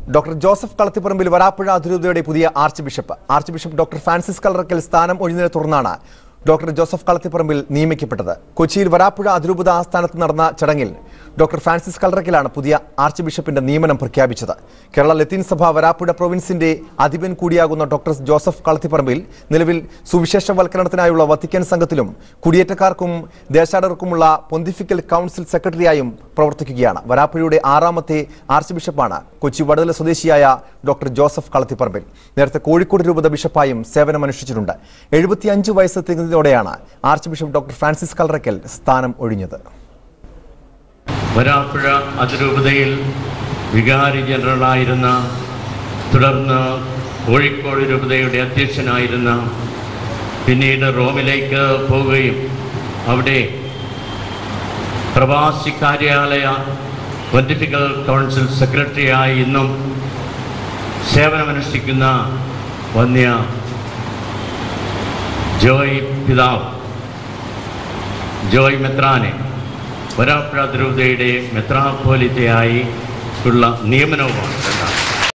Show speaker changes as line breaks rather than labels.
doctor Joseph കളത്തിപ്പറമ്പിൽ Varapuzha അതിരൂപതയുടെ പുതിയ archbishop archbishop doctor Francis Kallarakkal സ്ഥാനം ഒഴിഞ്ഞതിനെ തുടർന്നാണ് ഡോക്ടർ ജോസഫ് കളത്തിപ്പറമ്പിൽ നിയമിക്കപ്പെട്ടത് കൊച്ചിയിൽ വരാപ്പുഴ അതിരൂപത ആസ്ഥാനത്ത് നടന്ന ചടങ്ങിൽ ഡോക്ടർ ഫ്രാൻസിസ് കളറക്കലാണ് പുതിയ ആർച്ച് ബിഷപ്പിന്റെ നിയമനം പ്രഖ്യാപിച്ചത് കേരള ലത്തീൻ സഭ വരാപ്പുഴ പ്രൊവിൻസിന്റെ അധിപൻ കൂടിയാകുന്ന ഡോക്ടർ ജോസഫ് കളത്തിപ്പറമ്പിൽ നിലവിൽ സുവിശേഷവൽക്കരണത്തിനായുള്ള വത്തിക്കാൻ സംഘത്തിലും കുടിയേറ്റക്കാർക്കും ദേശാടകർക്കുമുള്ള പൊന്തിഫിക്കൽ കൗൺസിൽ സെക്രട്ടറിയായും പ്രവർത്തിക്കുകയാണ് വരാപ്പുഴയുടെ ആറാമത്തെ ആർച്ച് ബിഷപ്പാണ് കൊച്ചി വടതല സ്വദേശിയായ ഡോക്ടർ ജോസഫ് കളത്തിപ്പറമ്പിൽ നേരത്തെ കോഴിക്കോട് രൂപത ബിഷപ്പായും സേവനമനുഷ്ഠിച്ചിട്ടുണ്ട് എഴുപത്തിയഞ്ച് വയസ്സ് തികഞ്ഞതോടെയാണ് archbishop doctor Francis Kallarakkal സ്ഥാനം ഒഴിഞ്ഞത്
വരാപ്പുഴ അതിരൂപതയിൽ വികാരി ജനറലായിരുന്ന തുടർന്ന് കോഴിക്കോട് രൂപതയുടെ അധ്യക്ഷനായിരുന്ന പിന്നീട് റോമിലേക്ക് പോവുകയും അവിടെ പ്രവാസി കാര്യാലയ പൊളിറ്റിക്കൽ കൗൺസിൽ സെക്രട്ടറിയായി ഇന്നും സേവനമനുഷ്ഠിക്കുന്ന വന്യ ജോയ് പിതാവ് ജോയ് മെത്രാനെ വരാപ്പുഴ ദ്രൂപതയുടെ മെത്രാപ്പോലിത്തയായി ഉള്ള നിയമനവുമാണ് രണ്ടാമത്